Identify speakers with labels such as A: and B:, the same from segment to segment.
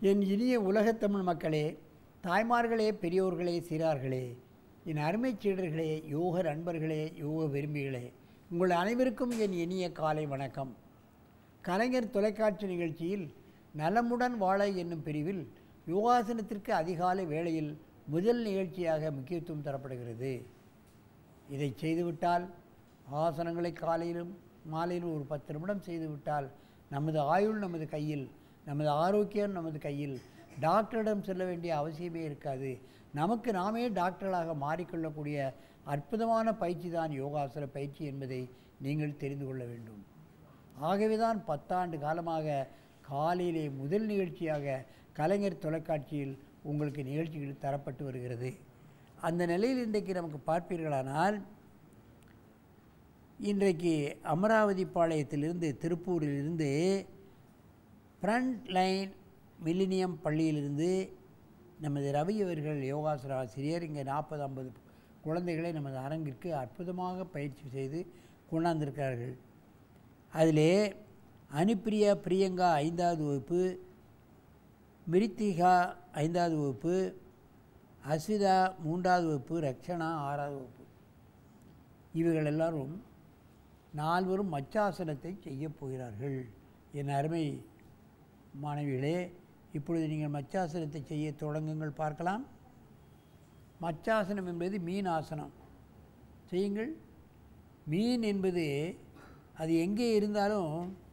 A: என் இனிய உலகத்தமிழ் மக்களே தாய்மார்களே பெரியோர்களே சிறார்களே என் அருமை சீடர்களே யோக நண்பர்களே யோக விரும்பிகளே உங்கள் அனைவருக்கும் என் இனிய காலை வணக்கம் கலைஞர் தொலைக்காட்சி நிகழ்ச்சியில் நலமுடன் வாழ என்னும் பிரிவில் யோகாசனத்திற்கு அதிகாலை வேளையில் முதல் நிகழ்ச்சியாக முக்கியத்துவம் தரப்படுகிறது இதை செய்துவிட்டால் ஆசனங்களை காலையிலும் மாலையிலும் ஒரு பத்து நிமிடம் செய்துவிட்டால் நமது ஆயுள் நமது கையில் நமது ஆரோக்கியம் நமது கையில் டாக்டரிடம் செல்ல வேண்டிய அவசியமே இருக்காது நமக்கு நாமே டாக்டர்களாக மாறிக்கொள்ளக்கூடிய அற்புதமான பயிற்சி தான் யோகாசன பயிற்சி என்பதை நீங்கள் தெரிந்து கொள்ள வேண்டும் ஆகவே தான் பத்தாண்டு காலமாக காலையிலே முதல் நிகழ்ச்சியாக கலைஞர் தொலைக்காட்சியில் உங்களுக்கு நிகழ்ச்சிகள் தரப்பட்டு வருகிறது அந்த நிலையில் இன்றைக்கு நமக்கு பார்ப்பீர்களானால் இன்றைக்கு அமராவதி பாளையத்திலிருந்து திருப்பூரிலிருந்து ஃப்ரண்ட் லைன் மில்லினியம் பள்ளியிலிருந்து நமது ரவி அவர்கள் யோகாசன ஆசிரியர் இங்கே நாற்பது ஐம்பது குழந்தைகளை நமது அரங்கிற்கு அற்புதமாக பயிற்சி செய்து கொண்டாந்திருக்கிறார்கள் அதிலே அனுப்பிரியா பிரியங்கா ஐந்தாவது வகுப்பு மிரித்திகா ஐந்தாவது வகுப்பு அஸ்விதா மூன்றாவது வகுப்பு ரக்ஷனா ஆறாவது வகுப்பு இவர்கள் எல்லாரும் நால்வரும் மச்சாசனத்தை செய்யப் போகிறார்கள் என் அருமை மாணவிகளே இப்பொழுது நீங்கள் மச்சாசனத்தை செய்ய தொடங்குங்கள் பார்க்கலாம் மச்சாசனம் என்பது மீன் ஆசனம் செய்யுங்கள் மீன் என்பது அது எங்கே இருந்தாலும்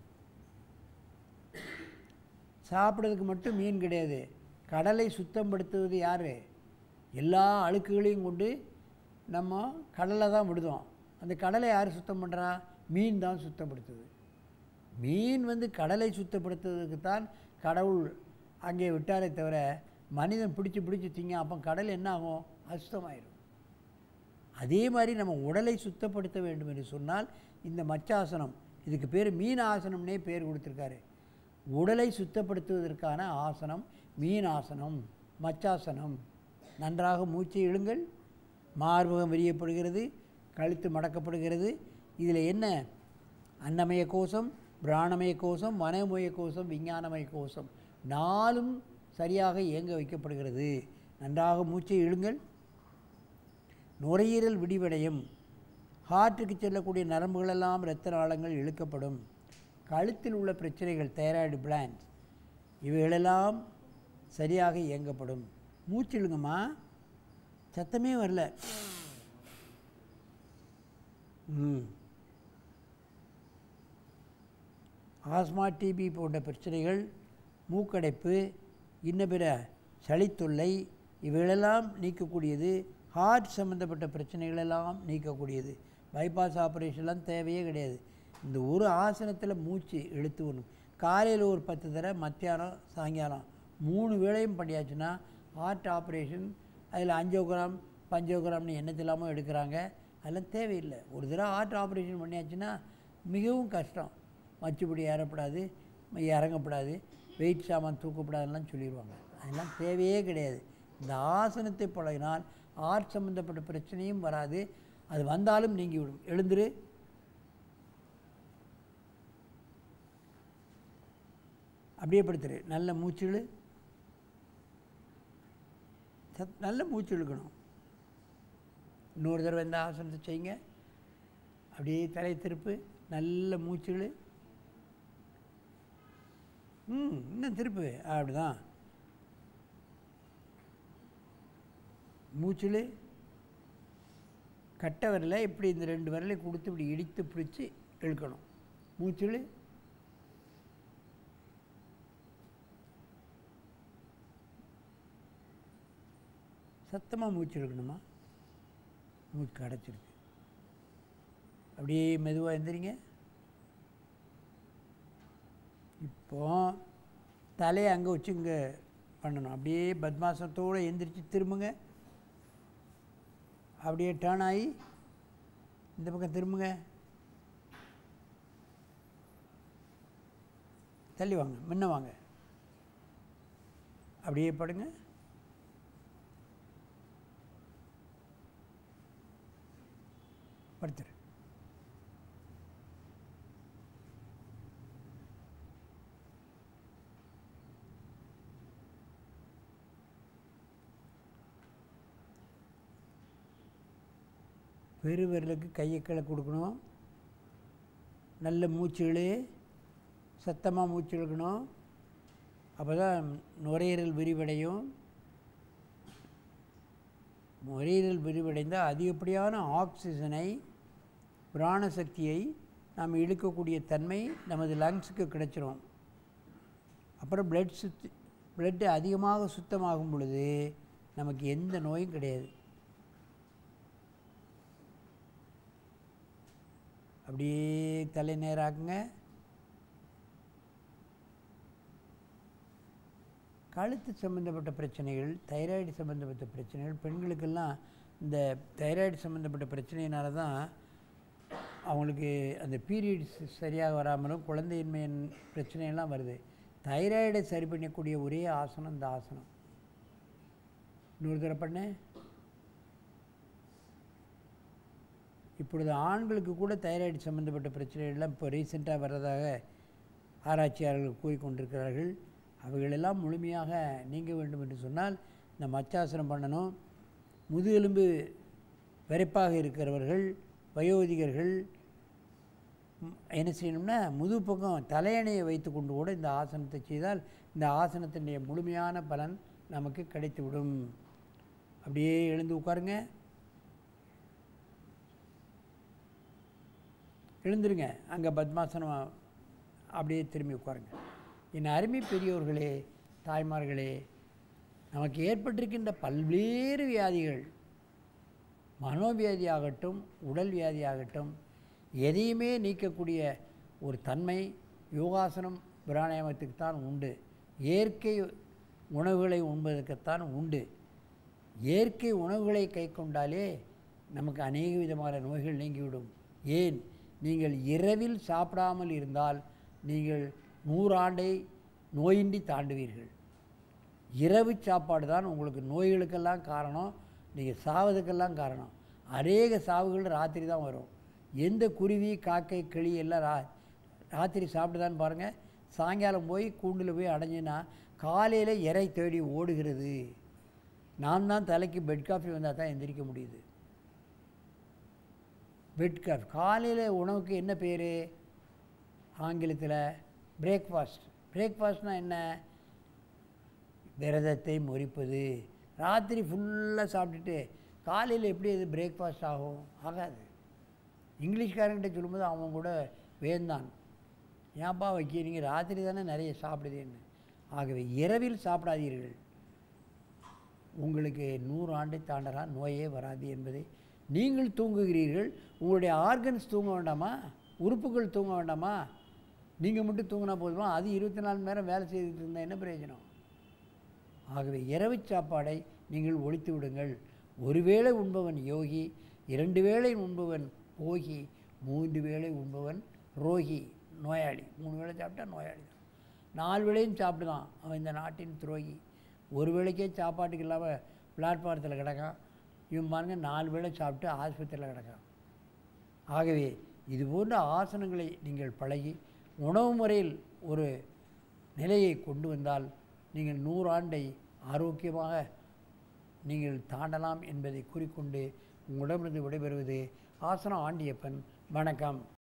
A: சாப்பிட்றதுக்கு மட்டும் மீன் கிடையாது கடலை சுத்தப்படுத்துவது யார் எல்லா அழுக்குகளையும் கொண்டு நம்ம கடலை தான் விடுதோம் அந்த கடலை யார் சுத்தம் பண்ணுறா மீன் தான் சுத்தப்படுத்துது மீன் வந்து கடலை சுத்தப்படுத்துவதற்கு தான் கடவுள் அங்கே விட்டாரே தவிர மனிதன் பிடிச்சி பிடிச்சி திங்க அப்போ கடல் என்ன ஆகும் அசுத்தமாயிடும் அதே மாதிரி நம்ம உடலை சுத்தப்படுத்த வேண்டும் என்று சொன்னால் இந்த மச்சாசனம் இதுக்கு பேர் மீன் ஆசனம்னே பேர் கொடுத்துருக்காரு உடலை சுத்தப்படுத்துவதற்கான ஆசனம் மீன் ஆசனம் மச்சாசனம் நன்றாக மூச்சை இழுங்கள் மார்பகம் விரியப்படுகிறது கழுத்து மடக்கப்படுகிறது இதில் என்ன அன்னமய கோஷம் பிராணமய கோஷம் மனோமய கோஷம் விஞ்ஞானமய கோஷம் நாலும் சரியாக இயங்க வைக்கப்படுகிறது நன்றாக மூச்சை இழுங்கள் நுரையீரல் விடிவடையும் ஹார்ட்டுக்கு செல்லக்கூடிய நரம்புகளெல்லாம் இரத்த நாளங்கள் இழுக்கப்படும் கழுத்தில் உள்ள பிரச்சனைகள் தைராய்டு பிளான்ஸ் இவைகளெல்லாம் சரியாக இயங்கப்படும் மூச்சு இழுங்கம்மா சத்தமே வரல ம் ஆஸ்மா டிபி போன்ற பிரச்சனைகள் மூக்கடைப்பு இன்ன பிற சளித்தொல்லை இவைகளெல்லாம் நீக்கக்கூடியது ஹார்ட் சம்மந்தப்பட்ட பிரச்சனைகளெல்லாம் நீக்கக்கூடியது பைபாஸ் ஆப்ரேஷன்லாம் தேவையே கிடையாது இந்த ஒரு ஆசனத்தில் மூச்சு இழுத்து ஒன்று காலையில் ஒரு பத்து தடவை மத்தியானம் சாயங்காலம் மூணு வேளையும் பண்ணியாச்சுன்னா ஹார்ட் ஆப்ரேஷன் அதில் அஞ்சோகிராம் பஞ்சோகிராம்னு என்னத்தில்லாமல் எடுக்கிறாங்க அதெல்லாம் தேவையில்லை ஒரு தடவை ஹார்ட் ஆப்ரேஷன் பண்ணியாச்சுன்னா மிகவும் கஷ்டம் மச்சுப்படி ஏறப்படாது இறங்கப்படாது வெயிட் சாமான் தூக்கப்படாதுலாம் சொல்லிடுவாங்க அதெல்லாம் தேவையே கிடையாது இந்த ஆசனத்தை பழகினால் ஆர்ட் சம்மந்தப்பட்ட பிரச்சனையும் வராது அது வந்தாலும் நீங்கிவிடும் எழுந்துரு அப்படியே படுத்துரு நல்ல மூச்சுழு சத் நல்ல மூச்சு இழுக்கணும் இன்னொரு தடவை இந்த ஆசனத்தை செய்யுங்க அப்படியே தலை திருப்பு நல்ல மூச்சுழு ம் இன்னும் திருப்பு அப்படிதான் மூச்சுழு கட்டை விரலை இப்படி இந்த ரெண்டு விரலை கொடுத்து இப்படி இடித்து பிடிச்சி இழுக்கணும் மூச்சுழு சத்தமாக மூச்சு இழுக்கணுமா மூச்சு அடைச்சிருக்கு அப்படியே மெதுவாக எந்திரிங்க இப்போ தலையை அங்கே வச்சு இங்கே பண்ணணும் அப்படியே பத்மாசனத்தோடு எந்திரிச்சு திரும்புங்க அப்படியே டேர்ன் ஆகி இந்த பக்கம் திரும்புங்க தள்ளி வாங்க முன்ன வாங்க அப்படியே படுங்க படுத்துரு பெருவிரலுக்கு கையை கீழே கொடுக்கணும் நல்ல மூச்சுகளே சத்தமாக மூச்சு இழுக்கணும் அப்போ தான் நுரையீரல் விரிவடையும் நுரையீரல் விரிவடைந்தால் அதிகப்படியான ஆக்சிஜனை பிராண சக்தியை நாம் இழுக்கக்கூடிய தன்மை நமது லங்ஸுக்கு கிடைச்சிரும் அப்புறம் பிளட் சுத்தி பிளட்டு அதிகமாக சுத்தமாகும் பொழுது நமக்கு எந்த நோயும் கிடையாது அப்படியே தலை நேராக்குங்க கழுத்து சம்மந்தப்பட்ட பிரச்சனைகள் தைராய்டு சம்மந்தப்பட்ட பிரச்சனைகள் பெண்களுக்கெல்லாம் இந்த தைராய்டு சம்மந்தப்பட்ட பிரச்சனையினால தான் அவங்களுக்கு அந்த பீரியட்ஸ் சரியாக வராமலும் குழந்தையின்மையின் பிரச்சனையெல்லாம் வருது தைராய்டை சரி பண்ணக்கூடிய ஒரே ஆசனம் இந்த ஆசனம் இன்னொரு தடவை பண்ணு இப்பொழுது ஆண்களுக்கு கூட தைராய்டு சம்மந்தப்பட்ட பிரச்சனைகள்லாம் இப்போ ரீசெண்டாக வர்றதாக ஆராய்ச்சியாளர்கள் கூறிக்கொண்டிருக்கிறார்கள் அவைகளெல்லாம் முழுமையாக நீங்க வேண்டும் என்று சொன்னால் இந்த மச்சாசனம் பண்ணணும் முதுகெலும்பு விரைப்பாக இருக்கிறவர்கள் வயோதிகர்கள் ம், என்ன செய்யணும்னா முது பக்கம் தலையணையை வைத்து கொண்டு கூட இந்த ஆசனத்தை செய்தால் இந்த ஆசனத்தினுடைய முழுமையான பலன் நமக்கு கிடைத்துவிடும் அப்படியே எழுந்து உட்காருங்க எழுந்துருங்க அங்கே பத்மாசனம் அப்படியே திரும்பி உட்காருங்க என் அருமை பெரியோர்களே தாய்மார்களே நமக்கு ஏற்பட்டிருக்கின்ற பல்வேறு வியாதிகள் மனோவியாதியாகட்டும் உடல் வியாதியாகட்டும் எதையுமே நீக்கக்கூடிய ஒரு தன்மை யோகாசனம் பிராணாயாமத்துக்கு தான் உண்டு இயற்கை உணவுகளை உண்பதற்குத்தான் உண்டு இயற்கை உணவுகளை கை கொண்டாலே நமக்கு அநேக விதமான நோய்கள் நீங்கிவிடும் ஏன் நீங்கள் இரவில் சாப்பிடாமல் இருந்தால் நீங்கள் நூறாண்டை நோயின்றி தாண்டுவீர்கள் இரவு சாப்பாடு தான் உங்களுக்கு நோய்களுக்கெல்லாம் காரணம் நீங்கள் சாவதுக்கெல்லாம் காரணம் அநேக சாவுகள் ராத்திரி தான் வரும் எந்த குருவி காக்கை கிளி எல்லாம் ரா ராத்திரி சாப்பிட்டுதான்னு பாருங்கள் சாயங்காலம் போய் கூண்டில் போய் அடைஞ்சின்னா காலையில் இறை தேடி ஓடுகிறது நான் தான் தலைக்கு பெட் காஃபி வந்தால் தான் எந்திரிக்க முடியுது பெட் காஃபி காலையில் உணவுக்கு என்ன பேர் ஆங்கிலத்தில் பிரேக்ஃபாஸ்ட் பிரேக்ஃபாஸ்ட்னால் என்ன விரதத்தை முறிப்பது ராத்திரி ஃபுல்லாக சாப்பிட்டுட்டு காலையில் எப்படி அது பிரேக்ஃபாஸ்ட் ஆகும் ஆகாது இங்கிலீஷ்காரங்கிட்ட சொல்லும்போது அவன் கூட வேந்தான் ஏன்ப்பா வைக்கிறீங்க ராத்திரி தானே நிறைய சாப்பிடுதேன்னு ஆகவே இரவில் சாப்பிடாதீர்கள் உங்களுக்கு நூறு ஆண்டை தாண்டலாம் நோயே வராது என்பதை நீங்கள் தூங்குகிறீர்கள் உங்களுடைய ஆர்கன்ஸ் தூங்க வேண்டாமா உறுப்புகள் தூங்க வேண்டாமா நீங்கள் மட்டும் தூங்கினா போதுமா அது இருபத்தி நாலு மணி நேரம் வேலை செய்துட்டு இருந்தால் என்ன பிரயோஜனம் ஆகவே இரவு சாப்பாடை நீங்கள் ஒழித்து விடுங்கள் ஒருவேளை உண்பவன் யோகி இரண்டு வேளை உண்பவன் போகி மூன்று வேளை உண்பவன் ரோகி நோயாளி மூணு வேளை சாப்பிட்டா நோயாளி தான் நாலு வேளையும் சாப்பிடுதான் அவன் இந்த நாட்டின் துரோகி ஒரு வேளைக்கே சாப்பாட்டுக்கு இல்லாமல் பிளாட்பாரத்தில் கிடக்கான் இவன் பாருங்க நாலு வேளை சாப்பிட்டு ஆஸ்பத்திரியில் கிடக்கான் ஆகவே இது போன்ற ஆசனங்களை நீங்கள் பழகி உணவு முறையில் ஒரு நிலையை கொண்டு வந்தால் நீங்கள் நூறாண்டை ஆரோக்கியமாக நீங்கள் தாண்டலாம் என்பதை கூறிக்கொண்டு உங்களிடமிருந்து விடைபெறுவது ஆசனம் ஆண்டியப்பன் வணக்கம்